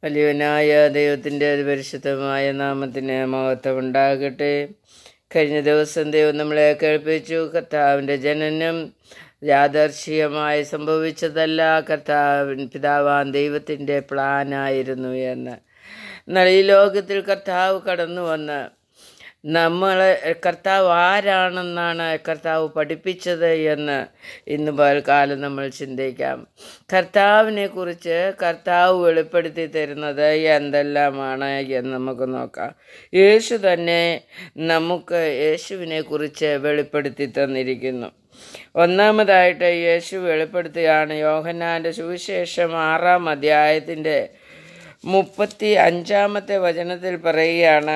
വലിയവനായ ദൈവത്തിൻ്റെ പരിശുദ്ധമായ നാമത്തിന് മഹത്വം ഉണ്ടാകട്ടെ കഴിഞ്ഞ ദിവസം ദൈവം നമ്മളെ കേൾപ്പിച്ചു കർത്താവിൻ്റെ ജനനം യാദർശികമായി സംഭവിച്ചതല്ല കർത്താവിൻ പിതാവാൻ ദൈവത്തിൻ്റെ പ്ലാനായിരുന്നു എന്ന് എന്നാൽ ഈ ലോകത്തിൽ കർത്താവ് കടന്നു വന്ന് നമ്മളെ കർത്താവ് ആരാണെന്നാണ് കർത്താവ് പഠിപ്പിച്ചത് എന്ന് ഇന്ന് പൽക്കാലം നമ്മൾ ചിന്തിക്കാം കർത്താവിനെ കുറിച്ച് കർത്താവ് വെളിപ്പെടുത്തി തരുന്നത് എന്തെല്ലാമാണ് എന്ന് നമുക്ക് നോക്കാം യേശു തന്നെ നമുക്ക് യേശുവിനെ കുറിച്ച് വെളിപ്പെടുത്തി തന്നിരിക്കുന്നു ഒന്നാമതായിട്ട് യേശു വെളിപ്പെടുത്തുകയാണ് യോഹന്നാൻ്റെ സുവിശേഷം ആറാം അധ്യായത്തിൻ്റെ മുപ്പത്തി അഞ്ചാമത്തെ വചനത്തിൽ പറയുകയാണ്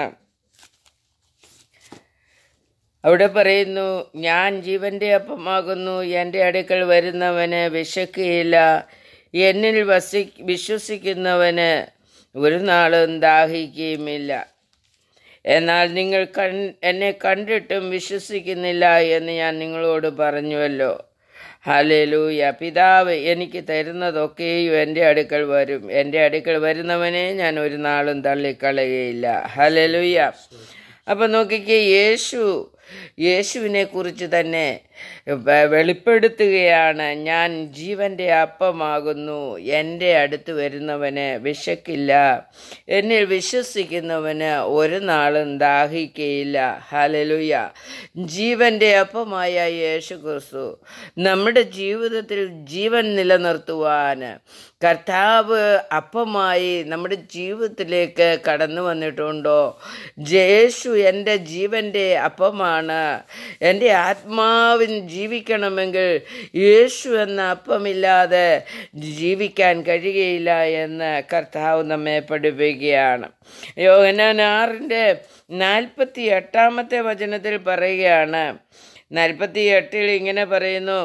അവിടെ പറയുന്നു ഞാൻ ജീവന്റെ അപ്പമാകുന്നു എൻ്റെ അടുക്കൽ വരുന്നവന് വിശക്കുകയില്ല എന്നിൽ വസി വിശ്വസിക്കുന്നവന് ഒരു നാളും ദാഹിക്കുകയുമില്ല എന്നാൽ നിങ്ങൾ കൺ എന്നെ കണ്ടിട്ടും വിശ്വസിക്കുന്നില്ല എന്ന് ഞാൻ നിങ്ങളോട് പറഞ്ഞുവല്ലോ ഹലേലൂയ പിതാവ് എനിക്ക് തരുന്നതൊക്കെയും എൻ്റെ അടുക്കൽ വരും എൻ്റെ അടുക്കൽ വരുന്നവനെ ഞാൻ ഒരു നാളും തള്ളിക്കളയുകയില്ല ഹലേലൂയ അപ്പം നോക്കിക്കേ യേശു യേശുവിനെ കുറിച്ച് തന്നെ വെളിപ്പെടുത്തുകയാണ് ഞാൻ ജീവന്റെ അപ്പമാകുന്നു എൻ്റെ അടുത്ത് വരുന്നവന് വിശക്കില്ല എന്നിൽ വിശ്വസിക്കുന്നവന് ഒരു നാളും ദാഹിക്കയില്ല ഹലലുയ ജീവന്റെ അപ്പമായ യേശു ക്രിസ്തു നമ്മുടെ ജീവിതത്തിൽ ജീവൻ നിലനിർത്തുവാൻ കർത്താവ് അപ്പമായി നമ്മുടെ ജീവിതത്തിലേക്ക് കടന്നു വന്നിട്ടുണ്ടോ യേശു എൻ്റെ ജീവൻ്റെ അപ്പമാണ് എൻ്റെ ആത്മാവിന് ജീവിക്കണമെങ്കിൽ യേശു എന്ന അപ്പമില്ലാതെ ജീവിക്കാൻ കഴിയുകയില്ല എന്ന് കർത്താവ് നമ്മെ പഠിപ്പിക്കുകയാണ് യോഹനാൻ ആറിൻ്റെ നാൽപ്പത്തി എട്ടാമത്തെ വചനത്തിൽ പറയുകയാണ് നാൽപ്പത്തി എട്ടിൽ ഇങ്ങനെ പറയുന്നു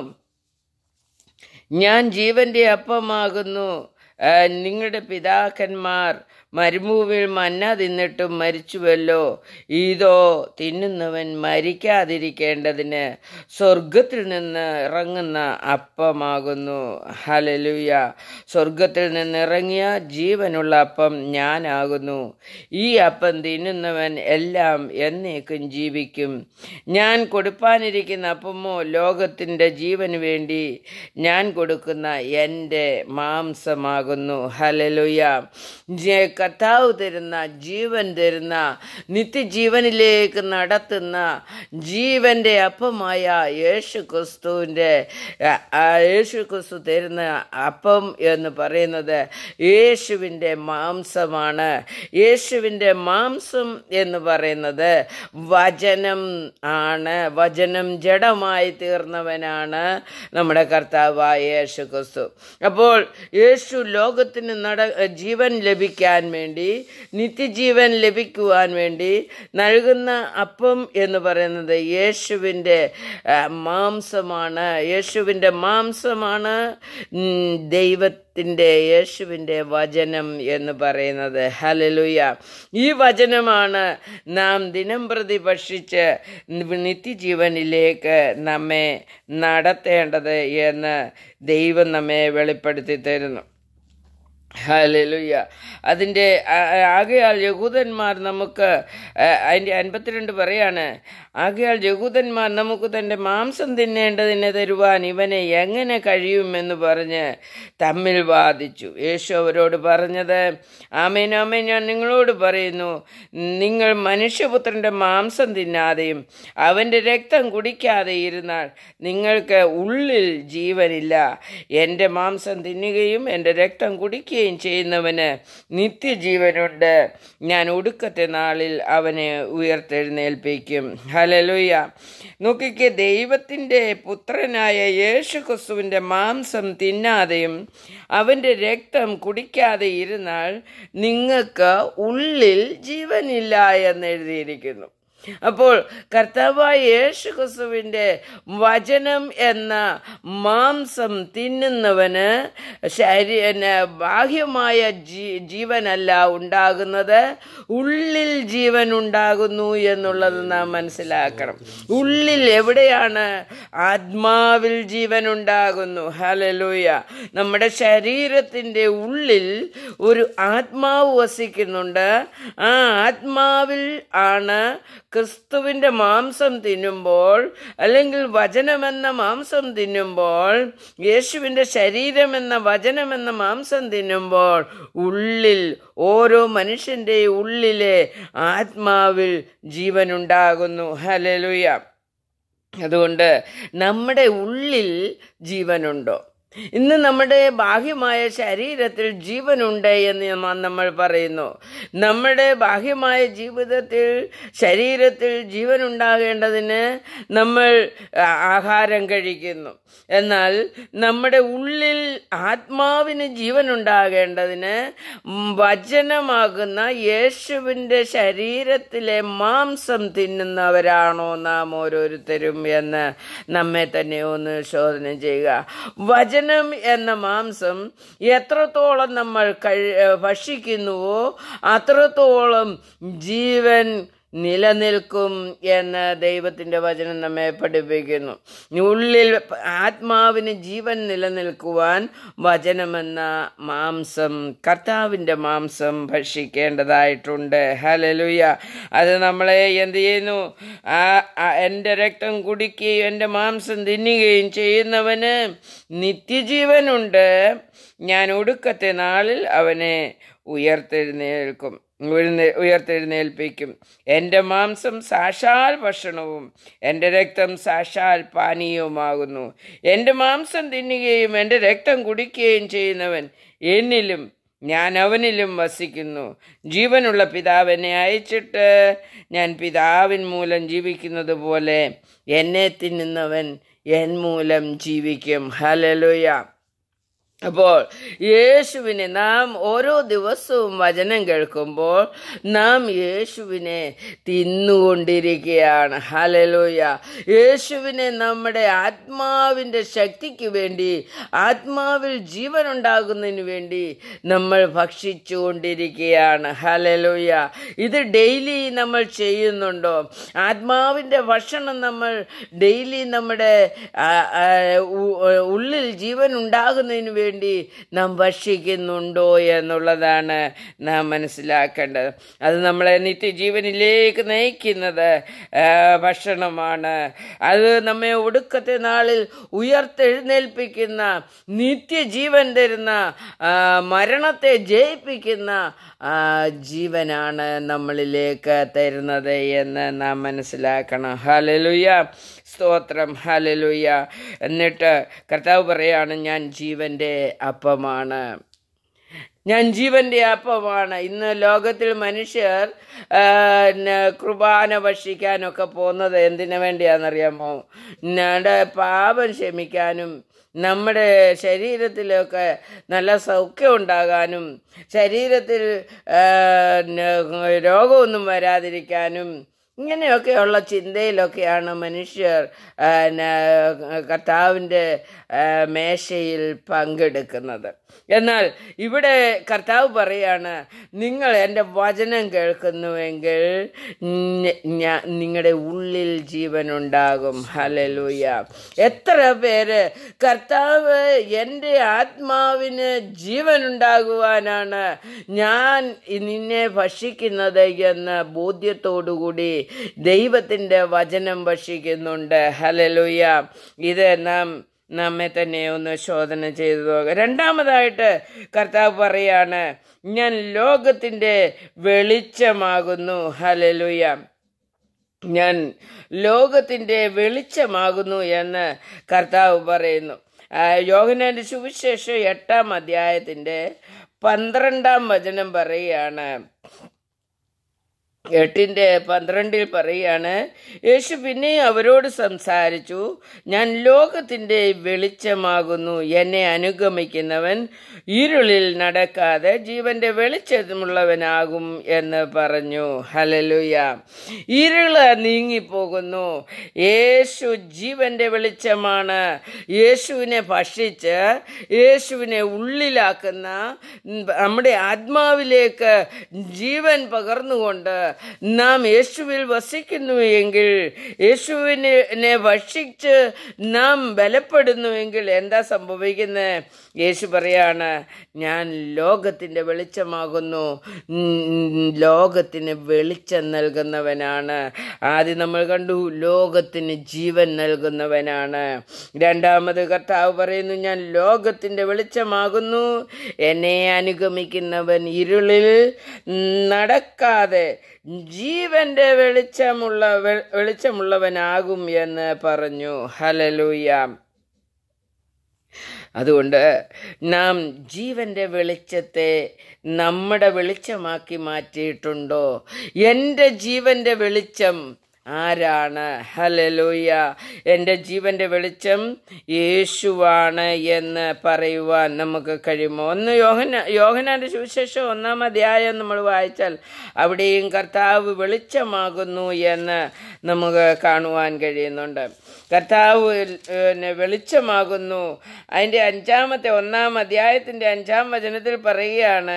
ഞാൻ ജീവന്റെ അപ്പമാകുന്നു നിങ്ങളുടെ പിതാക്കന്മാർ മരുഭൂമിയിൽ മന്ന തിന്നിട്ടും മരിച്ചുവല്ലോ ഇതോ തിന്നുന്നവൻ മരിക്കാതിരിക്കേണ്ടതിന് സ്വർഗത്തിൽ നിന്ന് ഇറങ്ങുന്ന അപ്പമാകുന്നു ഹലലുയ സ്വർഗത്തിൽ നിന്ന് ഇറങ്ങിയ ജീവനുള്ള അപ്പം ഞാനാകുന്നു ഈ അപ്പം തിന്നുന്നവൻ എല്ലാം എന്നേക്കും ജീവിക്കും ഞാൻ കൊടുപ്പാനിരിക്കുന്ന അപ്പമോ ലോകത്തിൻ്റെ ജീവന് വേണ്ടി ഞാൻ കൊടുക്കുന്ന എൻ്റെ മാംസമാകുന്നു ഹലലുയ കർത്താവ് തരുന്ന ജീവൻ തരുന്ന നിത്യജീവനിലേക്ക് നടത്തുന്ന ജീവന്റെ അപ്പമായ യേശു ക്രിസ്തുവിൻ്റെ യേശു ക്രിസ്തു തരുന്ന അപ്പം എന്ന് പറയുന്നത് യേശുവിൻ്റെ മാംസമാണ് യേശുവിൻ്റെ മാംസം എന്ന് പറയുന്നത് വചനം ആണ് വചനം ജഡമായി തീർന്നവനാണ് നമ്മുടെ കർത്താവായ യേശു ക്രിസ്തു അപ്പോൾ യേശു ലോകത്തിന് നട ജീവൻ ലഭിക്കാൻ വേണ്ടി നിത്യജീവൻ ലഭിക്കുവാൻ വേണ്ടി നൽകുന്ന അപ്പം എന്ന് പറയുന്നത് യേശുവിൻ്റെ മാംസമാണ് യേശുവിൻ്റെ മാംസമാണ് ദൈവത്തിൻ്റെ യേശുവിൻ്റെ വചനം എന്ന് പറയുന്നത് ഹലലുയ ഈ വചനമാണ് നാം ദിനം പ്രതി ഭക്ഷിച്ച് നിത്യജീവനിലേക്ക് നമ്മെ നടത്തേണ്ടത് എന്ന് ദൈവം നമ്മെ വെളിപ്പെടുത്തി തരുന്നു ഹലലുയ്യ അതിൻ്റെ ആകയാൽ യഹൂദന്മാർ നമുക്ക് അതിൻ്റെ അൻപത്തിരണ്ട് പറയാണ് ആകയാൽ യഹൂദന്മാർ നമുക്ക് തൻ്റെ മാംസം തിന്നേണ്ടതിനെ തരുവാൻ ഇവനെ എങ്ങനെ കഴിയുമെന്ന് പറഞ്ഞ് തമ്മിൽ വാദിച്ചു യേശു അവരോട് പറഞ്ഞത് ആമേൻ ആമേൻ ഞാൻ നിങ്ങളോട് പറയുന്നു നിങ്ങൾ മനുഷ്യപുത്രൻ്റെ മാംസം തിന്നാതെയും അവൻ്റെ രക്തം കുടിക്കാതെ ഇരുന്നാൽ നിങ്ങൾക്ക് ഉള്ളിൽ ജീവനില്ല എൻ്റെ മാംസം തിന്നുകയും എൻ്റെ രക്തം കുടിക്കുകയും ചെയ്യുന്നവന് നിത്യജീവനുണ്ട് ഞാൻ ഒടുക്കത്തെ നാളിൽ അവനെ ഉയർത്തെഴുന്നേൽപ്പിക്കും ഹലലുയ നോക്കിക്ക് ദൈവത്തിൻ്റെ പുത്രനായ യേശു ക്രിസ്തുവിൻ്റെ മാംസം തിന്നാതെയും അവൻ്റെ രക്തം കുടിക്കാതെ ഇരുന്നാൽ നിങ്ങൾക്ക് ഉള്ളിൽ ജീവനില്ല എന്ന് എഴുതിയിരിക്കുന്നു അപ്പോൾ കർത്താവായ യേശു ക്രിസ്തുവിൻ്റെ വചനം എന്ന മാംസം തിന്നുന്നവന് ശരീ ന- ബാഹ്യമായ ജീ ജീവനല്ല ഉണ്ടാകുന്നത് ഉള്ളിൽ ജീവൻ ഉണ്ടാകുന്നു എന്നുള്ളത് നാം മനസ്സിലാക്കണം ഉള്ളിൽ എവിടെയാണ് ആത്മാവിൽ ജീവൻ ഉണ്ടാകുന്നു ഹലലൂയ നമ്മുടെ ശരീരത്തിൻ്റെ ഉള്ളിൽ ഒരു ആത്മാവ് വസിക്കുന്നുണ്ട് ആ ആത്മാവിൽ ആണ് ക്രിസ്തുവിൻ്റെ മാംസം തിന്നുമ്പോൾ അല്ലെങ്കിൽ വചനമെന്ന മാംസം തിന്നുമ്പോൾ യേശുവിൻ്റെ ശരീരമെന്ന വചനമെന്ന മാംസം തിന്നുമ്പോൾ ഉള്ളിൽ ഓരോ മനുഷ്യൻ്റെ ഉള്ളിലെ ആത്മാവിൽ ജീവനുണ്ടാകുന്നു ഹലലുയ അതുകൊണ്ട് നമ്മുടെ ഉള്ളിൽ ജീവനുണ്ടോ ഇന്ന് നമ്മുടെ ബാഹ്യമായ ശരീരത്തിൽ ജീവനുണ്ട് എന്ന് നമ്മ- നമ്മൾ പറയുന്നു നമ്മുടെ ബാഹ്യമായ ജീവിതത്തിൽ ശരീരത്തിൽ ജീവനുണ്ടാകേണ്ടതിന് നമ്മൾ ആ- ആഹാരം കഴിക്കുന്നു എന്നാൽ നമ്മുടെ ഉള്ളിൽ ആത്മാവിന് ജീവനുണ്ടാകേണ്ടതിന് ഉം വചനമാകുന്ന യേശുവിൻ്റെ ശരീരത്തിലെ മാംസം തിന്നുന്നവരാണോ നാം ഓരോരുത്തരും എന്ന് നമ്മെ തന്നെ ഒന്ന് ശോധന ചെയ്യുക വചനം എന്ന മാംസം എത്രത്തോളം നമ്മൾ കഴി ഭക്ഷിക്കുന്നുവോ അത്രത്തോളം ജീവൻ നിലനിൽക്കും എന്ന് ദൈവത്തിൻ്റെ വചനം നമ്മെ പഠിപ്പിക്കുന്നു ഉള്ളിൽ ആത്മാവിന് ജീവൻ നിലനിൽക്കുവാൻ വചനമെന്ന മാംസം കർത്താവിൻ്റെ മാംസം ഭക്ഷിക്കേണ്ടതായിട്ടുണ്ട് ഹലലുയ അത് നമ്മളെ എന്ത് ചെയ്യുന്നു ആ ആ- എൻ്റെ രക്തം കുടിക്കുകയും എൻ്റെ മാംസം തിന്നുകയും ചെയ്യുന്നവന് നിത്യജീവനുണ്ട് ഞാൻ ഒടുക്കത്തെ നാളിൽ അവനെ ഉയർത്തെഴുന്നേൽക്കും ഉയർന്നെ- ഉയർത്തെഴുന്നേൽപ്പിക്കും എൻ്റെ മാംസം സാക്ഷാൽ ഭക്ഷണവും എൻ്റെ രക്തം സാക്ഷാൽ പാനീയവുമാകുന്നു എൻ്റെ മാംസം തിന്നുകയും എൻ്റെ രക്തം കുടിക്കുകയും ചെയ്യുന്നവൻ എന്നിലും ഞാൻ അവനിലും വസിക്കുന്നു ജീവനുള്ള പിതാവ് എന്നെ അയച്ചിട്ട് ഞാൻ പിതാവിൻ മൂലം ജീവിക്കുന്നത് പോലെ എന്നെ തിന്നുന്നവൻ എൻ മൂലം ജീവിക്കും ഹലലുയ അപ്പോൾ യേശുവിനെ നാം ഓരോ ദിവസവും വചനം കേൾക്കുമ്പോൾ നാം യേശുവിനെ തിന്നുകൊണ്ടിരിക്കുകയാണ് ഹലലോയ യേശുവിനെ നമ്മുടെ ആത്മാവിൻ്റെ ശക്തിക്ക് വേണ്ടി ആത്മാവിൽ ജീവൻ ഉണ്ടാകുന്നതിന് വേണ്ടി നമ്മൾ ഭക്ഷിച്ചുകൊണ്ടിരിക്കുകയാണ് ഹലലോയ ഇത് ഡെയിലി നമ്മൾ ചെയ്യുന്നുണ്ടോ ആത്മാവിൻ്റെ ഭക്ഷണം നമ്മൾ ഡെയിലി നമ്മുടെ ആ, ആ, ഉ- ഉള്ളിൽ ജീവൻ ഉണ്ടാകുന്നതിന് വേണ്ടി നാം ഭക്ഷിക്കുന്നുണ്ടോ എന്നുള്ളതാണ് നാം മനസ്സിലാക്കേണ്ടത് അത് നമ്മളെ നിത്യജീവനിലേക്ക് നയിക്കുന്നത് ആ, ഭക്ഷണമാണ് അത് നമ്മെ ഒടുക്കത്തെ നാളിൽ ഉയർത്തെഴുന്നേൽപ്പിക്കുന്ന നിത്യജീവൻ തരുന്ന ആ, മരണത്തെ ജയിപ്പിക്കുന്ന ആ, ജീവനാണ് നമ്മളിലേക്ക് തരുന്നത് എന്ന് നാം മനസ്സിലാക്കണം ഹലലുയ സ്തോത്രം ഹലലുയ എന്നിട്ട് കർത്താവ് പറയാണ് ഞാൻ ജീവൻ്റെ അപ്പമാണ് ഞാൻ ജീവന്റെ അപ്പമാണ് ഇന്ന് ലോകത്തിൽ മനുഷ്യർ ആ, ന- കുർബാന ഭക്ഷിക്കാനൊക്കെ പോകുന്നത് എന്തിനു വേണ്ടിയാണെന്നറിയാമോ നമ്മുടെ പാപം ക്ഷമിക്കാനും നമ്മുടെ ശരീരത്തിലൊക്കെ നല്ല സൗഖ്യം ഉണ്ടാകാനും ശരീരത്തിൽ ആ, ന- രോഗമൊന്നും വരാതിരിക്കാനും ഇങ്ങനെയൊക്കെയുള്ള ചിന്തയിലൊക്കെയാണ് മനുഷ്യർ ആ, ന- കർത്താവിൻ്റെ ആ, മേശയിൽ പങ്കെടുക്കുന്നത് എന്നാൽ ഇവിടെ കർത്താവ് പറയാണ് നിങ്ങൾ എൻ്റെ വചനം കേൾക്കുന്നുവെങ്കിൽ ഞ- ഞാ- നിങ്ങളുടെ ഉള്ളിൽ ജീവനുണ്ടാകും ഹലലൂയ എത്ര പേര് കർത്താവ് എൻ്റെ ആത്മാവിന് ജീവനുണ്ടാകുവാനാണ് ഞാൻ നിന്നെ ഭക്ഷിക്കുന്നത് എന്ന ബോധ്യത്തോടുകൂടി ദൈവത്തിൻ്റെ വചനം ഭക്ഷിക്കുന്നുണ്ട് ഹലലൂയ ഇത് നാം നമ്മെ തന്നെ ഒന്ന് ശോധന ചെയ്തു നോക്കുക രണ്ടാമതായിട്ട് കർത്താവ് പറയാണ് ഞാൻ ലോകത്തിൻ്റെ വെളിച്ചമാകുന്നു ഹലലുയ ഞാൻ ലോകത്തിൻ്റെ വെളിച്ചമാകുന്നു എന്ന് കർത്താവ് പറയുന്നു ആ, യോഹന്നാന്റെ സുവിശേഷം എട്ടാം അധ്യായത്തിൻ്റെ പന്ത്രണ്ടാം വചനം പറയുകയാണ് എട്ടിൻ്റെ പന്ത്രണ്ടിൽ പറയാണ് യേശു പിന്നെ അവരോട് സംസാരിച്ചു ഞാൻ ലോകത്തിൻ്റെ വെളിച്ചമാകുന്നു എന്നെ അനുഗമിക്കുന്നവൻ ഇരുളിൽ നടക്കാതെ ജീവന്റെ വെളിച്ചമുള്ളവനാകും എന്ന് പറഞ്ഞു ഹലലുയ ഇരുള് നീങ്ങിപ്പോകുന്നു യേശു ജീവന്റെ വെളിച്ചമാണ് യേശുവിനെ ഭക്ഷിച്ച് യേശുവിനെ ഉള്ളിലാക്കുന്ന നമ്മുടെ ആത്മാവിലേക്ക് ജീവൻ പകർന്നുകൊണ്ട് നാം യേശുവിൽ വസിക്കുന്നു എങ്കിൽ യേശുവിനെ ഭക്ഷിച്ച് നാം ബലപ്പെടുന്നുവെങ്കിൽ എന്താ സംഭവിക്കുന്നത് യേശു പറയാണ് ഞാൻ ലോകത്തിൻ്റെ വെളിച്ചമാകുന്നു ഉം, ലോകത്തിന് വെളിച്ചം നൽകുന്നവനാണ് ആദ്യം നമ്മൾ കണ്ടു ലോകത്തിന് ജീവൻ നൽകുന്നവനാണ് രണ്ടാമത് കർത്താവ് പറയുന്നു ഞാൻ ലോകത്തിൻ്റെ വെളിച്ചമാകുന്നു എന്നെ അനുഗമിക്കുന്നവൻ ഇരുളിൽ നടക്കാതെ ജീവന്റെ വെളിച്ചമുള്ള വെ- വെളിച്ചമുള്ളവനാകും എന്ന് പറഞ്ഞു ഹലലൂയ അതുകൊണ്ട് നാം ജീവന്റെ വെളിച്ചത്തെ നമ്മുടെ വെളിച്ചമാക്കി മാറ്റിയിട്ടുണ്ടോ എൻ്റെ ജീവന്റെ വെളിച്ചം ആരാണ് ഹലലൂയ എൻ്റെ ജീവന്റെ വെളിച്ചം യേശുവാണ് എന്ന് പറയുവാൻ നമുക്ക് കഴിയുമോ ഒന്ന് യോഹന യോഹനാന്റെ സുവിശേഷം ഒന്നാം അധ്യായം നമ്മൾ വായിച്ചാൽ അവിടെയും കർത്താവ് വെളിച്ചമാകുന്നു എന്ന് നമുക്ക് കാണുവാൻ കഴിയുന്നുണ്ട് കർത്താവ് പിന്നെ വെളിച്ചമാകുന്നു അതിൻ്റെ അഞ്ചാമത്തെ ഒന്നാം അധ്യായത്തിൻ്റെ അഞ്ചാം വചനത്തിൽ പറയുകയാണ്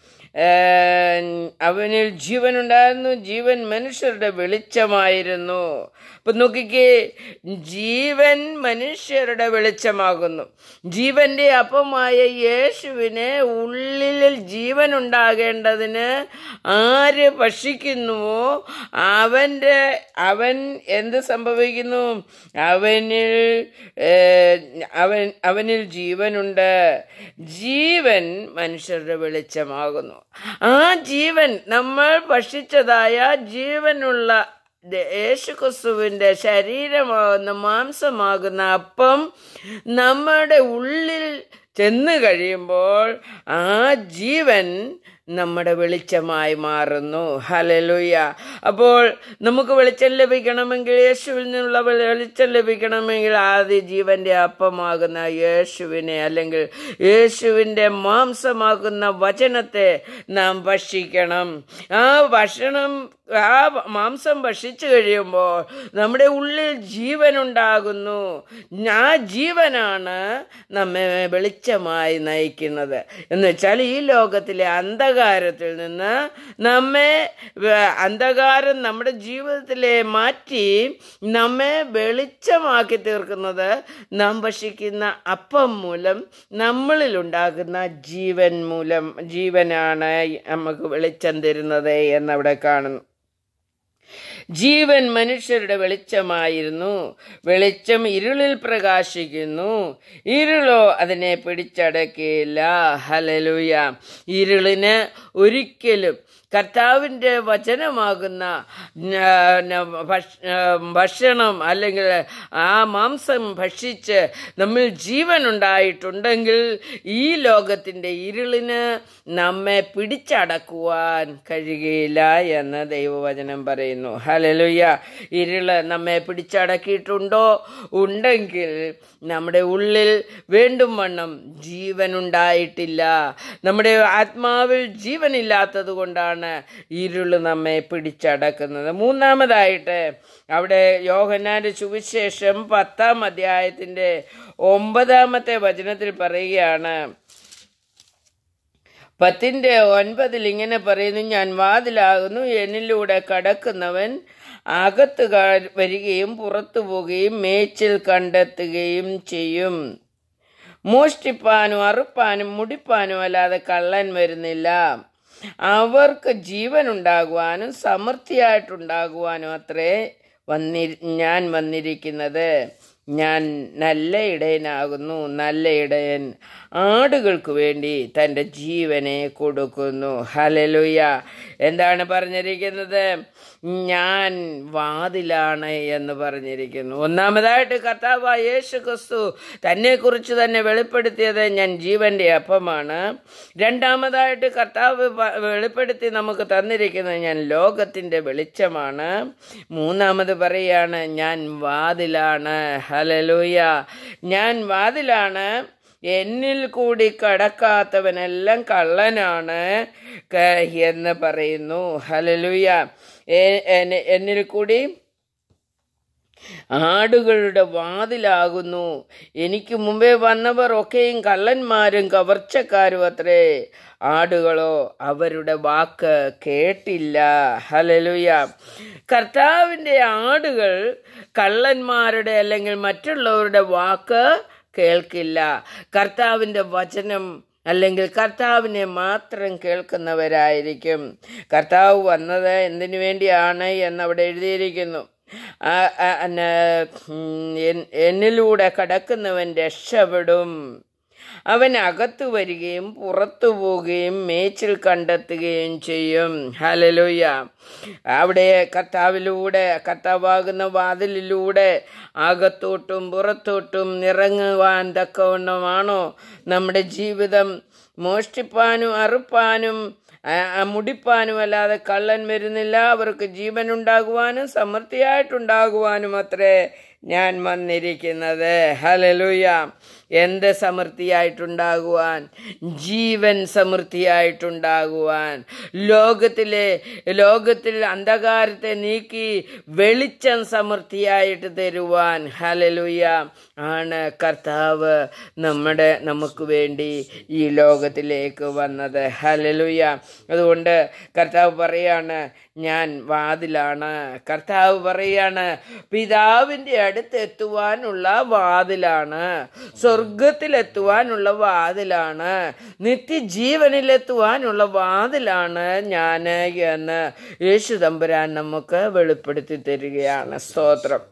ഏഹ്, അവനിൽ ജീവനുണ്ടായിരുന്നു ജീവൻ മനുഷ്യരുടെ വെളിച്ചമായിരുന്നു അപ്പൊ നോക്കിക്കേ ജീവൻ മനുഷ്യരുടെ വെളിച്ചമാകുന്നു ജീവന്റെ അപ്പമായ യേശുവിനെ ഉള്ളിൽ ജീവൻ ഉണ്ടാകേണ്ടതിന് ആര് ഭക്ഷിക്കുന്നുവോ അവൻ്റെ അവൻ എന്ത് സംഭവിക്കുന്നു അവനിൽ ഏഹ്, അവൻ അവനിൽ ജീവനുണ്ട് ജീവൻ മനുഷ്യരുടെ വെളിച്ചമാകുന്നു ആ ജീവൻ നമ്മൾ ഭക്ഷിച്ചതായ ജീവനുള്ള ദ- യേശുക്രിസ്തുവിൻ്റെ ശരീരമാകുന്ന മാംസമാകുന്ന അപ്പം നമ്മുടെ ഉള്ളിൽ ചെന്ന് കഴിയുമ്പോൾ ആ ജീവൻ നമ്മുടെ വെളിച്ചമായി മാറുന്നു ഹലലുയ അപ്പോൾ നമുക്ക് വെളിച്ചം ലഭിക്കണമെങ്കിൽ യേശുവിൽ നിന്നുള്ള വെളിച്ചം ലഭിക്കണമെങ്കിൽ ആദ്യ ജീവന്റെ അപ്പമാകുന്ന യേശുവിനെ അല്ലെങ്കിൽ യേശുവിൻ്റെ മാംസമാകുന്ന വചനത്തെ നാം ഭക്ഷിക്കണം ആ ഭക്ഷണം ആ മാംസം ഭക്ഷിച്ചു കഴിയുമ്പോൾ നമ്മുടെ ഉള്ളിൽ ജീവനുണ്ടാകുന്നു ആ ജീവനാണ് നമ്മെ വെളിച്ചമായി നയിക്കുന്നത് എന്ന് വെച്ചാൽ ഈ ലോകത്തിലെ അന്ധകാരത്തിൽ നിന്ന് നമ്മെ വ- അന്ധകാരം നമ്മുടെ ജീവിതത്തിലെ മാറ്റി നമ്മെ വെളിച്ചമാക്കി തീർക്കുന്നത് നാം ഭക്ഷിക്കുന്ന അപ്പം മൂലം നമ്മളിലുണ്ടാകുന്ന ജീവൻ മൂലം ജീവനാണ് നമുക്ക് വെളിച്ചം തരുന്നത് എന്നവിടെ കാണുന്നു ജീവൻ മനുഷ്യരുടെ വെളിച്ചമായിരുന്നു വെളിച്ചം ഇരുളിൽ പ്രകാശിക്കുന്നു ഇരുളോ അതിനെ പിടിച്ചടക്കിയില്ല ഹലലുയ ഇരുളിന് ഒരിക്കലും കർത്താവിൻ്റെ വചനമാകുന്ന ന- ന- ഭക്ഷ- ആ, ഭക്ഷണം അല്ലെങ്കിൽ ആ മാംസം ഭക്ഷിച്ച് നമ്മിൽ ജീവൻ ഉണ്ടായിട്ടുണ്ടെങ്കിൽ ഈ ലോകത്തിൻ്റെ ഇരുളിന് നമ്മെ പിടിച്ചടക്കുവാൻ കഴിയുകയില്ല എന്ന് ദൈവവചനം പറയുന്നു ഹലലുയ്യ ഇരുള് നമ്മെ പിടിച്ചടക്കിയിട്ടുണ്ടോ ഉണ്ടെങ്കിൽ നമ്മുടെ ഉള്ളിൽ വേണ്ടും വണ്ണം ജീവനുണ്ടായിട്ടില്ല നമ്മുടെ ആത്മാവിൽ ജീവനില്ലാത്തത് കൊണ്ടാണ് ഇരുള് നമ്മെ പിടിച്ചടക്കുന്നത് മൂന്നാമതായിട്ട് അവിടെ യോഹന്നാന്റെ സുവിശേഷം പത്താം അധ്യായത്തിൻ്റെ ഒമ്പതാമത്തെ വചനത്തിൽ പറയുകയാണ് പത്തിൻ്റെ ഒൻപതിൽ ഇങ്ങനെ പറയുന്നു ഞാൻ വാതിലാകുന്നു എന്നിലൂടെ കടക്കുന്നവൻ അകത്ത് ക- വരികയും പുറത്തു പോവുകയും മേച്ചിൽ കണ്ടെത്തുകയും ചെയ്യും മോഷ്ടിപ്പാനും അറുപ്പാനും മുടിപ്പാനും അല്ലാതെ കള്ളൻ വരുന്നില്ല അവർക്ക് ജീവൻ ഉണ്ടാകുവാനും സമൃദ്ധിയായിട്ടുണ്ടാകുവാനും അത്രേ വന്നി ഞാൻ വന്നിരിക്കുന്നത് ഞാൻ നല്ല ഇടയനാകുന്നു നല്ല ഇടയൻ ആടുകൾക്ക് വേണ്ടി തൻ്റെ ജീവനെ കൊടുക്കുന്നു ഹലലുയ എന്താണ് പറഞ്ഞിരിക്കുന്നത് ഞാൻ വാതിലാണ് എന്ന് പറഞ്ഞിരിക്കുന്നു ഒന്നാമതായിട്ട് കർത്താവ് യേശു ക്രിസ്തു തന്നെക്കുറിച്ച് തന്നെ വെളിപ്പെടുത്തിയത് ഞാൻ ജീവന്റെ അപ്പമാണ് രണ്ടാമതായിട്ട് കർത്താവ് പ- വെളിപ്പെടുത്തി നമുക്ക് തന്നിരിക്കുന്നത് ഞാൻ ലോകത്തിൻ്റെ വെളിച്ചമാണ് മൂന്നാമത് പറയാണ് ഞാൻ വാതിലാണ് ഹലലൂയ ഞാൻ വാതിലാണ് എന്നിൽ കൂടി കടക്കാത്തവനെല്ലാം കള്ളനാണ് ക- എന്ന് പറയുന്നു ഹലലുയ എന്നിൽ കൂടി ആടുകളുടെ വാതിലാകുന്നു എനിക്ക് മുമ്പേ വന്നവർ ഒക്കെയും കള്ളന്മാരും കവർച്ചക്കാരും അത്രേ ആടുകളോ അവരുടെ വാക്ക് കേട്ടില്ല ഹലലുയ കർത്താവിൻ്റെ ആടുകൾ കള്ളന്മാരുടെ അല്ലെങ്കിൽ മറ്റുള്ളവരുടെ വാക്ക് കേൾക്കില്ല കർത്താവിൻ്റെ വചനം അല്ലെങ്കിൽ കർത്താവിനെ മാത്രം കേൾക്കുന്നവരായിരിക്കും കർത്താവ് വന്നത് എന്തിനു വേണ്ടിയാണ് എന്നവിടെ എഴുതിയിരിക്കുന്നു ആ- ആ- അന്ന, ഉം, എൻ- എന്നിലൂടെ കടക്കുന്നവൻ രക്ഷപ്പെടും അവൻ അകത്തു വരികയും പുറത്തു പോവുകയും മേച്ചിൽ കണ്ടെത്തുകയും ചെയ്യും ഹലലുയ അവിടെ കർത്താവിലൂടെ കർത്താവാകുന്ന വാതിലിലൂടെ അകത്തോട്ടും പുറത്തോട്ടും ഇറങ്ങുവാൻ തക്കവണ്ണമാണോ നമ്മുടെ ജീവിതം മോഷ്ടിപ്പാനും അറുപ്പാനും ആ, ആ, മുടിപ്പാനും അല്ലാതെ കള്ളൻ വരുന്നില്ല അവർക്ക് ജീവൻ ഉണ്ടാകുവാനും സമൃദ്ധിയായിട്ടുണ്ടാകുവാനും അത്രേ ഞാൻ വന്നിരിക്കുന്നത് ഹലലുയ എന്ത് സമൃദ്ധിയായിട്ടുണ്ടാകുവാൻ ജീവൻ സമൃദ്ധിയായിട്ടുണ്ടാകുവാൻ ലോകത്തിലെ ലോകത്തിൽ അന്ധകാരത്തെ നീക്കി വെളിച്ചം സമൃദ്ധിയായിട്ട് തരുവാൻ ഹലലുയ ആണ് കർത്താവ് നമ്മുടെ നമുക്ക് വേണ്ടി ഈ ലോകത്തിലേക്ക് വന്നത് ഹലലുയ അതുകൊണ്ട് കർത്താവ് പറയാണ് ഞാൻ വാതിലാണ് കർത്താവ് പറയാണ് പിതാവിൻ്റെ അടുത്ത് എത്തുവാനുള്ള വാതിലാണ് സ്വർഗത്തിലെത്തുവാനുള്ള വാതിലാണ് നിത്യജീവനിലെത്തുവാനുള്ള വാതിലാണ് ഞാൻ എന്ന് യേശു തമ്പുരാൻ നമുക്ക് വെളിപ്പെടുത്തി തരികയാണ് സ്തോത്രം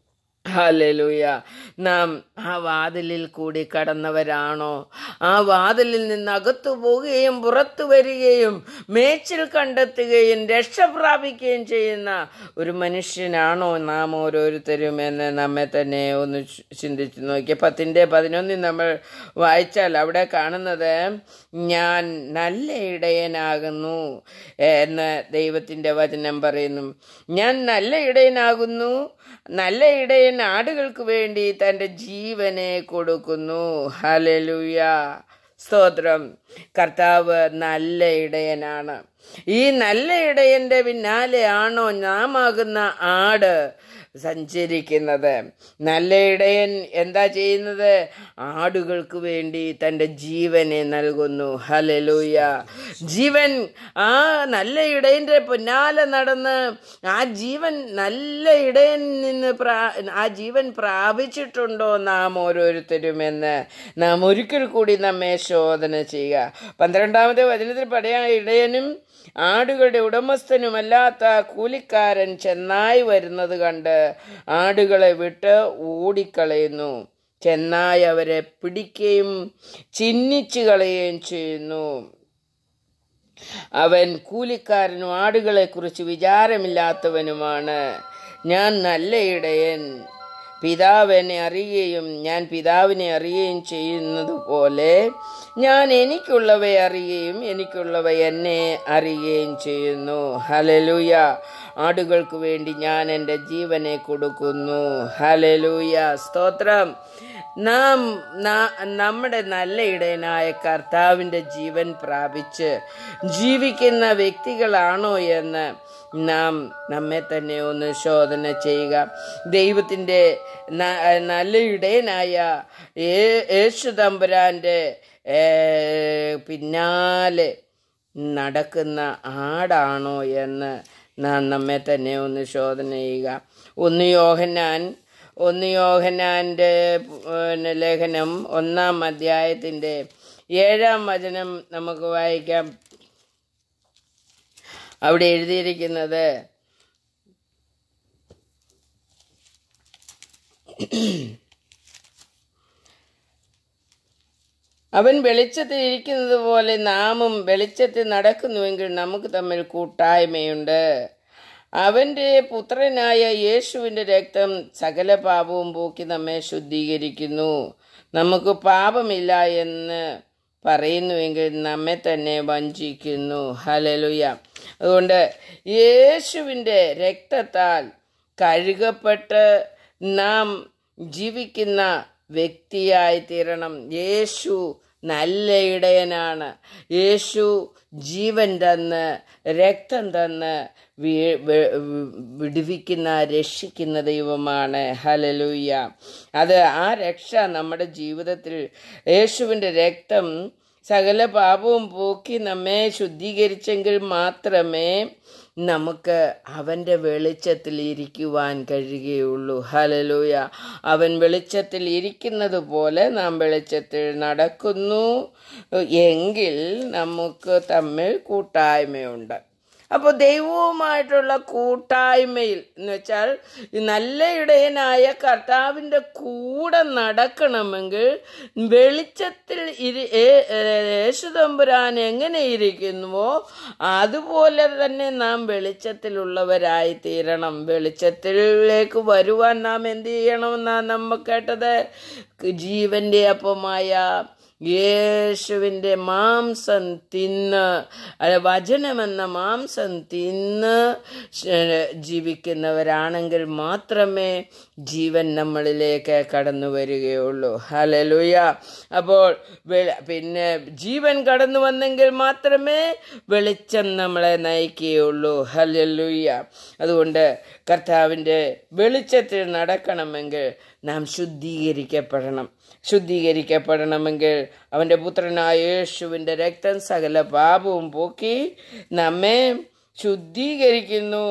ഹല്ലേലൂയ നാം ആ വാതിലിൽ കൂടി കടന്നവരാണോ ആ വാതിലിൽ നിന്ന് അകത്തു പോവുകയും പുറത്തു വരികയും മേച്ചിൽ കണ്ടെത്തുകയും രക്ഷ പ്രാപിക്കുകയും ചെയ്യുന്ന ഒരു മനുഷ്യനാണോ നാം ഓരോരുത്തരും എന്ന് നമ്മെ തന്നെ ഒന്ന് ചി- ചിന്തിച്ചു നോക്കിയ പത്തിൻ്റെ പതിനൊന്നിൽ നമ്മൾ വായിച്ചാൽ അവിടെ കാണുന്നത് ഞാൻ നല്ല ഇടയനാകുന്നു എന്ന് ദൈവത്തിൻ്റെ വചനം പറയുന്നു ഞാൻ നല്ല ഇടയനാകുന്നു നല്ല ഇടയൻ ആടുകൾക്ക് വേണ്ടി തൻ്റെ ജീവനെ കൊടുക്കുന്നു ഹലലുയ സ്തോത്രം കർത്താവ് നല്ല ഇടയനാണ് ഈ നല്ല ഇടയൻ്റെ പിന്നാലെയാണോ നാം ആകുന്ന ആട് സഞ്ചരിക്കുന്നത് നല്ല ഇടയൻ എന്താ ചെയ്യുന്നത് ആടുകൾക്ക് വേണ്ടി തൻ്റെ ജീവനെ നൽകുന്നു ഹലലൂയ ജീവൻ ആ നല്ല ഇടയൻ്റെ പിന്നാലെ നടന്ന് ആ ജീവൻ നല്ല ഇടയൻ നിന്ന് പ്രാ ആ ജീവൻ പ്രാപിച്ചിട്ടുണ്ടോ നാം ഓരോരുത്തരും എന്ന് നാം ഒരിക്കൽ കൂടി നമ്മെ ശോധന ചെയ്യുക പന്ത്രണ്ടാമത്തെ വചനത്തിൽ പറയാ ഇടയനും ആടുകളുടെ ഉടമസ്ഥനുമല്ലാത്ത കൂലിക്കാരൻ ചെന്നായി വരുന്നത് കണ്ട് ആടുകളെ വിട്ട് ഓടിക്കളയുന്നു ചെന്നായി അവരെ പിടിക്കുകയും ചിഹ്നിച്ചു കളയുകയും ചെയ്യുന്നു അവൻ കൂലിക്കാരനും ആടുകളെക്കുറിച്ച് വിചാരമില്ലാത്തവനുമാണ് ഞാൻ നല്ല ഇടയൻ പിതാവ് എന്നെ അറിയുകയും ഞാൻ പിതാവിനെ അറിയുകയും ചെയ്യുന്നത് പോലെ ഞാൻ എനിക്കുള്ളവയെ അറിയുകയും എനിക്കുള്ളവ എന്നെ അറിയുകയും ചെയ്യുന്നു ഹലലൂയ ആടുകൾക്ക് വേണ്ടി ഞാൻ എൻ്റെ ജീവനെ കൊടുക്കുന്നു ഹലലൂയ സ്തോത്രം നാം നാ- നമ്മുടെ നല്ല ഇടയനായ കർത്താവിൻ്റെ ജീവൻ പ്രാപിച്ച് ജീവിക്കുന്ന വ്യക്തികളാണോ എന്ന് നാം നമ്മെ തന്നെ ഒന്ന് ശോധന ചെയ്യുക ദൈവത്തിൻ്റെ ന- നല്ല ഇടയനായ യേ- യേശു തമ്പുരാൻ്റെ ഏ, പിന്നാലെ നടക്കുന്ന ആടാണോ എന്ന് നാം നമ്മെ തന്നെ ഒന്ന് ശോധന ചെയ്യുക ഒന്ന് യോഹന്നാൻ ഒന്ന് യോഹന്നാൻ്റെ പിന്നെ ലേഖനം ഒന്നാം അധ്യായത്തിൻ്റെ ഏഴാം വചനം നമുക്ക് വായിക്കാം അവിടെ എഴുതിയിരിക്കുന്നത് അവൻ വെളിച്ചത്തിൽ ഇരിക്കുന്നത് പോലെ നാമും വെളിച്ചത്തിൽ നടക്കുന്നുവെങ്കിൽ നമുക്ക് തമ്മിൽ കൂട്ടായ്മയുണ്ട് അവൻ്റെ പുത്രനായ യേശുവിൻ്റെ രക്തം സകല പാപവും പോക്കി നമ്മെ ശുദ്ധീകരിക്കുന്നു നമുക്ക് പാപമില്ല എന്ന് പറയുന്നുവെങ്കിൽ നമ്മെ തന്നെ വഞ്ചിക്കുന്നു ഹലലുയ അതുകൊണ്ട് യേശുവിൻ്റെ രക്തത്താൽ കഴുകപ്പെട്ട് നാം ജീവിക്കുന്ന വ്യക്തിയായി തീരണം യേശു നല്ല ഇടയനാണ് യേശു ജീവൻ തന്ന് രക്തം തന്ന് വി- വി- വിടുവിക്കുന്ന രക്ഷിക്കുന്ന ദൈവമാണ് ഹലലൂയ അത് ആ രക്ഷ നമ്മുടെ ജീവിതത്തിൽ യേശുവിൻ്റെ രക്തം സകല പാപവും പോക്കി നമ്മെ ശുദ്ധീകരിച്ചെങ്കിൽ മാത്രമേ നമുക്ക് അവൻ്റെ വെളിച്ചത്തിൽ ഇരിക്കുവാൻ കഴിയുകയുള്ളൂ ഹലലൂയ അവൻ വെളിച്ചത്തിൽ ഇരിക്കുന്നത് പോലെ നാം വെളിച്ചത്തിൽ നടക്കുന്നു എങ്കിൽ നമുക്ക് തമ്മിൽ കൂട്ടായ്മയുണ്ട് അപ്പോൾ ദൈവവുമായിട്ടുള്ള കൂട്ടായ്മയിൽ എന്ന് വെച്ചാൽ ഈ നല്ല ഇടയനായ കർത്താവിൻ്റെ കൂടെ നടക്കണമെങ്കിൽ വെളിച്ചത്തിൽ ഇരി ഏ- ഏ- യേശുതമ്പുരാൻ എങ്ങനെ ഇരിക്കുന്നുവോ അതുപോലെ തന്നെ നാം വെളിച്ചത്തിലുള്ളവരായി തീരണം വെളിച്ചത്തിലേക്ക് വരുവാൻ നാം എന്ത് ചെയ്യണമെന്നാണ് നമ്മൾ കേട്ടത് ജീവന്റെ അപ്പമായ യേശുവിൻ്റെ മാംസം തിന്ന് അല്ല വചനമെന്ന മാംസം തിന്ന് ശ- ജീവിക്കുന്നവരാണെങ്കിൽ മാത്രമേ ജീവൻ നമ്മളിലേക്ക് കടന്നു വരികയുള്ളൂ ഹലലുയ അപ്പോൾ വെ- പിന്നെ ജീവൻ കടന്നു വന്നെങ്കിൽ മാത്രമേ വെളിച്ചം നമ്മളെ നയിക്കുകയുള്ളൂ ഹലലുയ അതുകൊണ്ട് കർത്താവിൻ്റെ വെളിച്ചത്തിൽ നടക്കണമെങ്കിൽ നാം ശുദ്ധീകരിക്കപ്പെടണം ശുദ്ധീകരിക്കപ്പെടണമെങ്കിൽ അവൻ്റെ പുത്രനായ യേശുവിൻ്റെ രക്തം സകല പാപവും പോക്കി നമ്മെ ശുദ്ധീകരിക്കുന്നു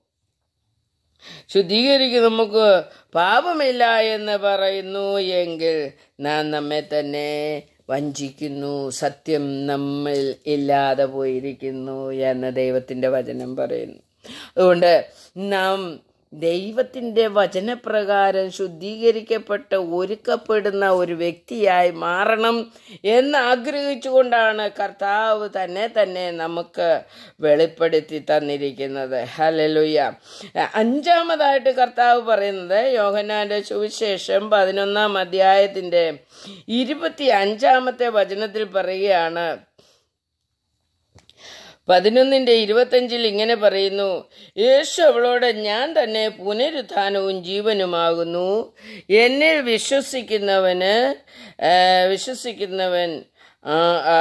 ശുദ്ധീകരിക്കും നമുക്ക് പാപമില്ല എന്ന് പറയുന്നു എങ്കിൽ നാം നമ്മെ തന്നെ വഞ്ചിക്കുന്നു സത്യം നമ്മിൽ ഇല്ലാതെ പോയിരിക്കുന്നു എന്ന് ദൈവത്തിൻ്റെ വചനം പറയുന്നു അതുകൊണ്ട് നാം ദൈവത്തിൻ്റെ വചനപ്രകാരം ശുദ്ധീകരിക്കപ്പെട്ട് ഒരുക്കപ്പെടുന്ന ഒരു വ്യക്തിയായി മാറണം എന്ന് ആഗ്രഹിച്ചുകൊണ്ടാണ് കർത്താവ് തന്നെ തന്നെ നമുക്ക് വെളിപ്പെടുത്തി തന്നിരിക്കുന്നത് ഹലലുയ അഞ്ചാമതായിട്ട് കർത്താവ് പറയുന്നത് യോഹനാന്റെ സുവിശേഷം പതിനൊന്നാം അധ്യായത്തിൻ്റെ ഇരുപത്തി അഞ്ചാമത്തെ വചനത്തിൽ പറയുകയാണ് പതിനൊന്നിൻ്റെ ഇരുപത്തഞ്ചിൽ ഇങ്ങനെ പറയുന്നു യേശു അവളോട് ഞാൻ തന്നെ പുനരുത്ഥാനവും ജീവനുമാകുന്നു എന്നിൽ വിശ്വസിക്കുന്നവന് ആ, വിശ്വസിക്കുന്നവൻ ആ, ആ,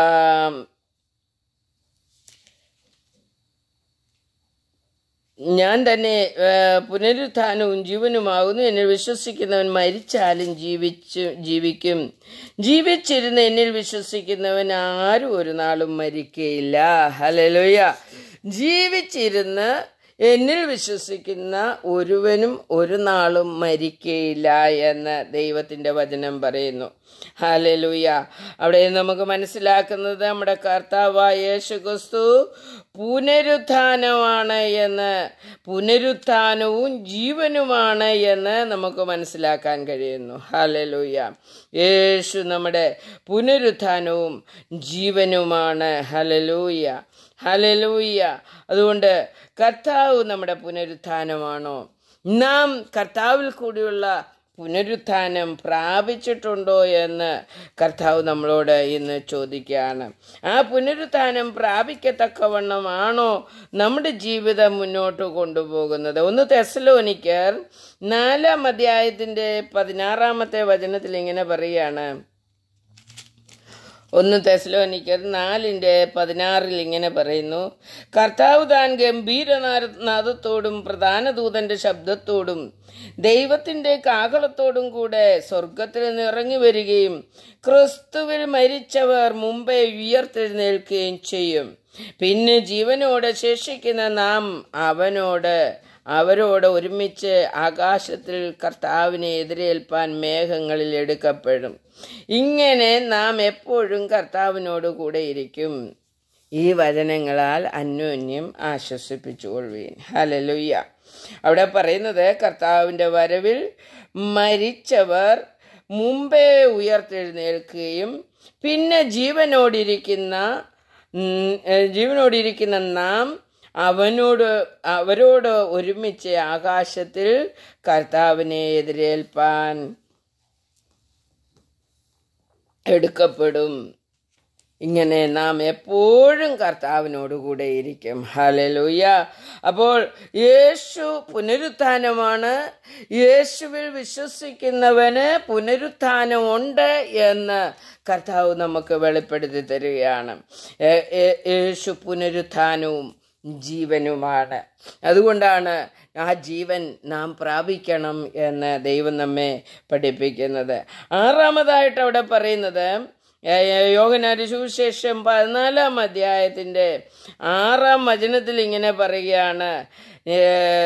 ഞാൻ തന്നെ ആ, പുനരുത്ഥാനവും ജീവനുമാകുന്നു എന്നിൽ വിശ്വസിക്കുന്നവൻ മരിച്ചാലും ജീവിച്ചു ജീവിക്കും ജീവിച്ചിരുന്ന് എന്നിൽ വിശ്വസിക്കുന്നവൻ ആരും ഒരു നാളും മരിക്കയില്ല ഹലലുയ ജീവിച്ചിരുന്ന് എന്നിൽ വിശ്വസിക്കുന്ന ഒരുവനും ഒരു നാളും മരിക്കയില്ല എന്ന് ദൈവത്തിൻ്റെ വചനം പറയുന്നു ഹാലലൂയ അവിടെ നമുക്ക് മനസ്സിലാക്കുന്നത് നമ്മുടെ കർത്താവായ യേശു ക്രിസ്തു പുനരുത്ഥാനമാണ് എന്ന് പുനരുത്ഥാനവും ജീവനുമാണ് എന്ന് നമുക്ക് മനസ്സിലാക്കാൻ കഴിയുന്നു ഹാലലൂയ യേശു നമ്മുടെ പുനരുത്ഥാനവും ജീവനുമാണ് ഹലലൂയ ഹലലൂയ അതുകൊണ്ട് കർത്താവ് നമ്മുടെ പുനരുത്ഥാനമാണോ നാം കർത്താവിൽ കൂടിയുള്ള പുനരുത്ഥാനം പ്രാപിച്ചിട്ടുണ്ടോ എന്ന് കർത്താവ് നമ്മളോട് ഇന്ന് ചോദിക്കുകയാണ് ആ പുനരുത്ഥാനം പ്രാപിക്കത്തക്കവണ്ണമാണോ നമ്മുടെ ജീവിതം മുന്നോട്ട് കൊണ്ടുപോകുന്നത് ഒന്ന് തെസലോനിക്കർ നാലാം അധ്യായത്തിൻ്റെ പതിനാറാമത്തെ വചനത്തിൽ ഇങ്ങനെ പറയുകയാണ് ഒന്ന് തെസ്ലോനിക്കർ നാലിൻ്റെ പതിനാറിൽ ഇങ്ങനെ പറയുന്നു കർത്താവ് താൻ ഗംഭീരനാദത്തോടും പ്രധാന ദൂതന്റെ ശബ്ദത്തോടും ദൈവത്തിൻ്റെ കാഹളത്തോടും കൂടെ സ്വർഗത്തിൽ നിന്ന് ഇറങ്ങി വരികയും ക്രിസ്തുവിൽ മരിച്ചവർ മുമ്പേ ഉയർത്തെഴുന്നേൽക്കുകയും ചെയ്യും പിന്നെ ജീവനോടെ ശേഷിക്കുന്ന നാം അവനോട് അവരോട് ഒരുമിച്ച് ആകാശത്തിൽ കർത്താവിനെ എതിരേൽപ്പാൻ മേഘങ്ങളിൽ എടുക്കപ്പെടും ഇങ്ങനെ നാം എപ്പോഴും കർത്താവിനോട് കൂടെ ഇരിക്കും ഈ വചനങ്ങളാൽ അന്യോന്യം ആശ്വസിപ്പിച്ചുകൊള്ളുവീൻ ഹലലുയ്യ അവിടെ പറയുന്നത് കർത്താവിൻ്റെ വരവിൽ മരിച്ചവർ മുമ്പേ ഉയർത്തെഴുന്നേൽക്കുകയും പിന്നെ ജീവനോടിരിക്കുന്ന ഉം, ഏഹ്, ജീവനോടിരിക്കുന്ന നാം അവനോട് അവരോട് ഒരുമിച്ച് ആകാശത്തിൽ കർത്താവിനെ എതിരേൽപ്പാൻ എടുക്കപ്പെടും ഇങ്ങനെ നാം എപ്പോഴും കർത്താവിനോട് കൂടെ ഇരിക്കും ഹലലുയ അപ്പോൾ യേശു പുനരുത്ഥാനമാണ് യേശുവിൽ വിശ്വസിക്കുന്നവന് പുനരുത്ഥാനമുണ്ട് എന്ന് കർത്താവ് നമുക്ക് വെളിപ്പെടുത്തി തരികയാണ് ഏ- ഏ- യേശു പുനരുത്ഥാനവും ജീവനുമാണ് അതുകൊണ്ടാണ് ആ ജീവൻ നാം പ്രാപിക്കണം എന്ന് ദൈവം നമ്മെ പഠിപ്പിക്കുന്നത് ആറാമതായിട്ട് അവിടെ പറയുന്നത് യോഗനാരി സുവിശേഷം പതിനാലാം അധ്യായത്തിൻ്റെ ആറാം വചനത്തിൽ ഇങ്ങനെ പറയുകയാണ് ഏ,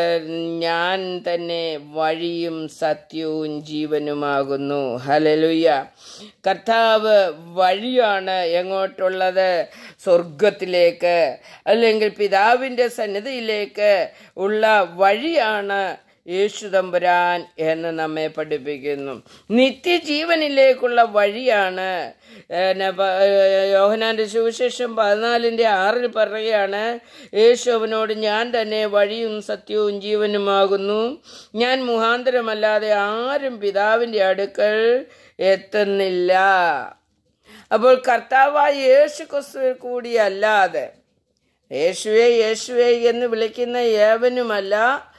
ഞാൻ തന്നെ വഴിയും സത്യവും ജീവനുമാകുന്നു ഹലലുയ്യ കർത്താവ് വഴിയാണ് എങ്ങോട്ടുള്ളത് സ്വർഗത്തിലേക്ക് അല്ലെങ്കിൽ പിതാവിൻ്റെ സന്നിധിയിലേക്ക് ഉള്ള വഴിയാണ് യേശു തമ്പുരാൻ എന്ന് നമ്മെ പഠിപ്പിക്കുന്നു നിത്യജീവനിലേക്കുള്ള വഴിയാണ് ഏന പ- യോഹനാന്റെ സുവിശേഷം പതിനാലിൻ്റെ ആറിൽ പറയുകയാണ് യേശു അവനോട് ഞാൻ തന്നെ വഴിയും സത്യവും ജീവനുമാകുന്നു ഞാൻ മുഖാന്തരമല്ലാതെ ആരും പിതാവിൻ്റെ അടുക്കൽ എത്തുന്നില്ല അപ്പോൾ കർത്താവായ യേശു ക്രിസ്തുവിൽ കൂടിയല്ലാതെ യേശുവെ യേശുവെ എന്ന് വിളിക്കുന്ന ഏവനുമല്ല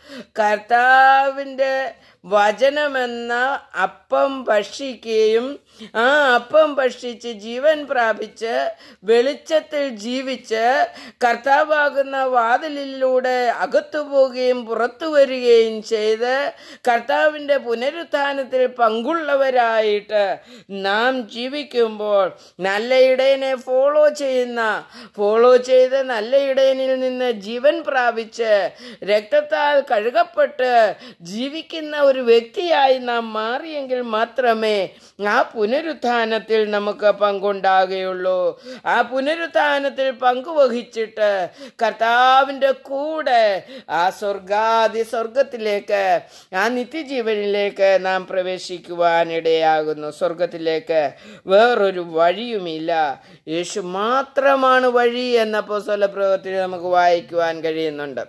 കർത്താവിൻ്റെ വചനമെന്ന അപ്പം ഭക്ഷിക്കുകയും ആ അപ്പം ഭക്ഷിച്ച് ജീവൻ പ്രാപിച്ച് വെളിച്ചത്തിൽ ജീവിച്ച് കർത്താവാകുന്ന വാതിലിലൂടെ അകത്തു പോവുകയും പുറത്തു വരികയും ചെയ്ത് കർത്താവിൻ്റെ പുനരുത്ഥാനത്തിൽ പങ്കുള്ളവരായിട്ട് നാം ജീവിക്കുമ്പോൾ നല്ല ഇടയനെ ഫോളോ ചെയ്യുന്ന ഫോളോ ചെയ്ത് നല്ല ഇടയനിൽ നിന്ന് ജീവൻ പ്രാപിച്ച് രക്തത്താൽ കഴുകപ്പെട്ട് ജീവിക്കുന്ന ഒരു വ്യക്തിയായി നാം മാറിയെങ്കിൽ മാത്രമേ ആ പുനരുത്ഥാനത്തിൽ നമുക്ക് പങ്കുണ്ടാകുകയുള്ളൂ ആ പുനരുത്ഥാനത്തിൽ പങ്കുവഹിച്ചിട്ട് കർത്താവിൻ്റെ കൂടെ ആ സ്വർഗാദി സ്വർഗത്തിലേക്ക് ആ നിത്യജീവനിലേക്ക് നാം പ്രവേശിക്കുവാനിടയാകുന്നു സ്വർഗത്തിലേക്ക് വേറൊരു വഴിയുമില്ല യേശു മാത്രമാണ് വഴി എന്ന പുസ്തക പ്രവൃത്തി നമുക്ക് വായിക്കുവാൻ കഴിയുന്നുണ്ട്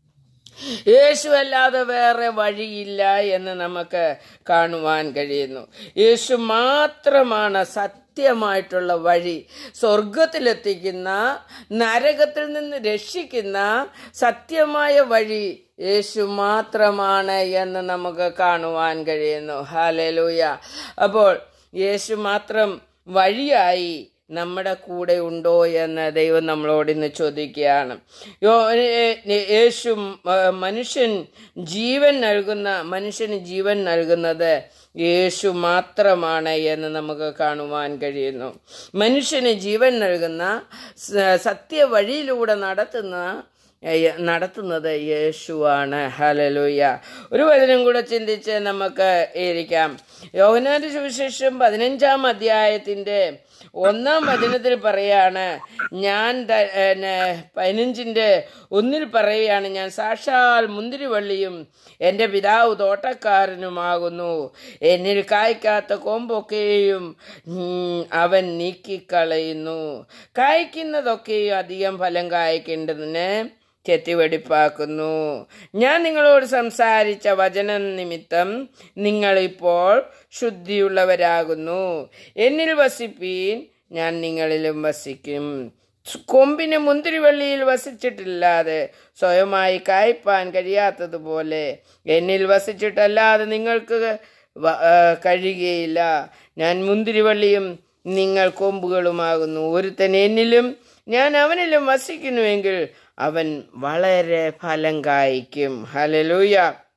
യേശു അല്ലാതെ വേറെ വഴിയില്ല എന്ന് നമുക്ക് കാണുവാൻ കഴിയുന്നു യേശു മാത്രമാണ് സത്യമായിട്ടുള്ള വഴി സ്വർഗത്തിലെത്തിക്കുന്ന നരകത്തിൽ നിന്ന് രക്ഷിക്കുന്ന സത്യമായ വഴി യേശു മാത്രമാണ് എന്ന് നമുക്ക് കാണുവാൻ കഴിയുന്നു ഹാലലൂയ അപ്പോൾ യേശു മാത്രം വഴിയായി നമ്മുടെ കൂടെ ഉണ്ടോ എന്ന് ദൈവം നമ്മളോട് ഇന്ന് ചോദിക്കുകയാണ് യോ ഏ- യേശു ആ, മനുഷ്യൻ ജീവൻ നൽകുന്ന മനുഷ്യന് ജീവൻ നൽകുന്നത് യേശു മാത്രമാണ് എന്ന് നമുക്ക് കാണുവാൻ കഴിയുന്നു മനുഷ്യന് ജീവൻ നൽകുന്ന സ- സത്യവഴിയിലൂടെ നടത്തുന്ന ഏ- നടത്തുന്നത് യേശുവാണ് ഹലലൂയ ഒരു വചനം കൂടെ ചിന്തിച്ച് നമുക്ക് ഇരിക്കാം യോഹനാന്റെ സുവിശേഷം പതിനഞ്ചാം അധ്യായത്തിൻ്റെ ഒന്നാം വചനത്തിൽ പറയാണ് ഞാൻ ത- ഏന്നെ പതിനഞ്ചിൻ്റെ ഒന്നിൽ പറയുകയാണ് ഞാൻ സാക്ഷാൽ മുന്തിരിവള്ളിയും എൻ്റെ പിതാവ് തോട്ടക്കാരനുമാകുന്നു എന്നിൽ കായ്ക്കാത്ത കൊമ്പൊക്കെയും ഉം, അവൻ നീക്കിക്കളയുന്നു കായ്ക്കുന്നതൊക്കെയും അധികം ഫലം കായ്ക്കേണ്ടതിന് ചെത്തിവെടിപ്പാക്കുന്നു ഞാൻ നിങ്ങളോട് സംസാരിച്ച വചനം നിമിത്തം നിങ്ങളിപ്പോൾ ശുദ്ധിയുള്ളവരാകുന്നു എന്നിൽ വസിപ്പീൻ ഞാൻ നിങ്ങളിലും വസിക്കും കൊമ്പിന് മുന്തിരിവള്ളിയിൽ വസിച്ചിട്ടില്ലാതെ സ്വയമായി കായ്പാൻ കഴിയാത്തതുപോലെ എന്നിൽ വസിച്ചിട്ടല്ലാതെ നിങ്ങൾക്ക് വ- ആ, കഴിയുകയില്ല ഞാൻ മുന്തിരിവള്ളിയും നിങ്ങൾ കൊമ്പുകളുമാകുന്നു ഒരുത്തൻ എന്നിലും ഞാൻ അവനിലും വസിക്കുന്നുവെങ്കിൽ അവൻ വളരെ ഫലം കായ്ക്കും ഹലലൂയ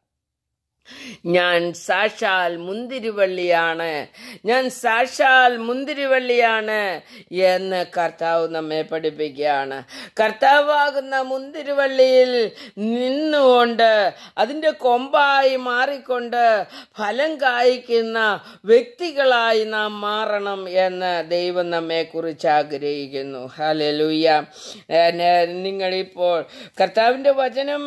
ഞാൻ സാക്ഷാൽ മുന്തിരിവള്ളിയാണ് ഞാൻ സാക്ഷാൽ മുന്തിരിവള്ളിയാണ് എന്ന് കർത്താവ് നമ്മെ പഠിപ്പിക്കുകയാണ് കർത്താവാകുന്ന മുന്തിരിവള്ളിയിൽ നിന്നുകൊണ്ട് അതിൻ്റെ കൊമ്പായി മാറിക്കൊണ്ട് ഫലം കായ്ക്കുന്ന വ്യക്തികളായി നാം മാറണം എന്ന് ദൈവം നമ്മെക്കുറിച്ച് ആഗ്രഹിക്കുന്നു ഹലലൂയ നിങ്ങളിപ്പോൾ കർത്താവിൻ്റെ വചനം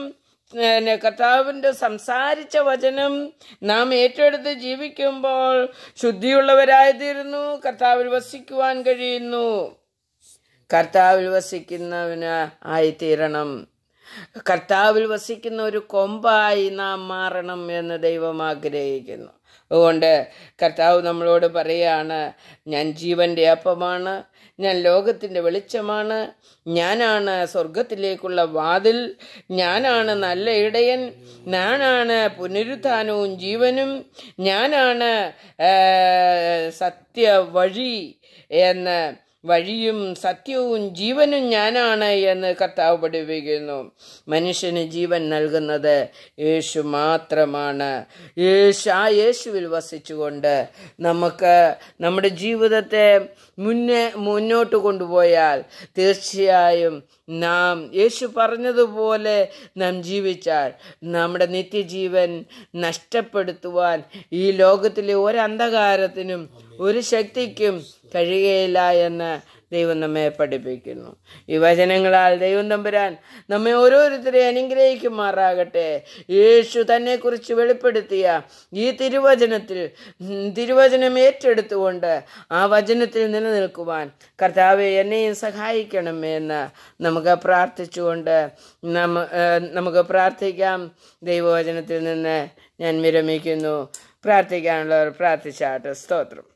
പിന്നെ കർത്താവിൻ്റെ സംസാരിച്ച വചനം നാം ഏറ്റെടുത്ത് ജീവിക്കുമ്പോൾ ശുദ്ധിയുള്ളവരായിത്തീരുന്നു കർത്താവിൽ വസിക്കുവാൻ കഴിയുന്നു കർത്താവിൽ വസിക്കുന്നവന് ആയിത്തീരണം കർത്താവിൽ വസിക്കുന്ന ഒരു കൊമ്പായി നാം മാറണം എന്ന് ദൈവം ആഗ്രഹിക്കുന്നു അതുകൊണ്ട് കർത്താവ് നമ്മളോട് പറയാണ് ഞാൻ ജീവന്റെ അപ്പമാണ് ഞാൻ ലോകത്തിൻ്റെ വെളിച്ചമാണ് ഞാനാണ് സ്വർഗത്തിലേക്കുള്ള വാതിൽ ഞാനാണ് നല്ല ഇടയൻ ഞാനാണ് പുനരുത്ഥാനവും ജീവനും ഞാനാണ് ആ, സത്യ വഴി എന്ന് വഴിയും സത്യവും ജീവനും ഞാനാണ് എന്ന് കർത്താവ് പഠിപ്പിക്കുന്നു മനുഷ്യന് ജീവൻ നൽകുന്നത് യേശു മാത്രമാണ് യേശു ആ യേശുവിൽ വസിച്ചുകൊണ്ട് നമുക്ക് നമ്മുടെ ജീവിതത്തെ മുന്നേ മുന്നോട്ട് കൊണ്ടുപോയാൽ തീർച്ചയായും നാം യേശു പറഞ്ഞതുപോലെ നാം ജീവിച്ചാൽ നമ്മുടെ നിത്യജീവൻ നഷ്ടപ്പെടുത്തുവാൻ ഈ ലോകത്തിലെ ഒരു അന്ധകാരത്തിനും ഒരു ശക്തിക്കും കഴിയുകയില്ല എന്ന് ദൈവം നമ്മെ പഠിപ്പിക്കുന്നു ഈ വചനങ്ങളാൽ ദൈവം തമ്പുരാൻ നമ്മെ ഓരോരുത്തരെ അനുഗ്രഹിക്കുമാറാകട്ടെ യേശു തന്നെക്കുറിച്ച് വെളിപ്പെടുത്തിയ ഈ തിരുവചനത്തിൽ ഉം, തിരുവചനം ഏറ്റെടുത്തുകൊണ്ട് ആ വചനത്തിൽ നിലനിൽക്കുവാൻ കർത്താവെ എന്നെയും സഹായിക്കണമേ എന്ന് നമുക്ക് പ്രാർത്ഥിച്ചുകൊണ്ട് നമ്മ ഏഹ്, നമുക്ക് പ്രാർത്ഥിക്കാം ദൈവവചനത്തിൽ നിന്ന് ഞാൻ വിരമിക്കുന്നു പ്രാർത്ഥിക്കാനുള്ളവർ പ്രാർത്ഥിച്ചാട്ട് സ്തോത്രം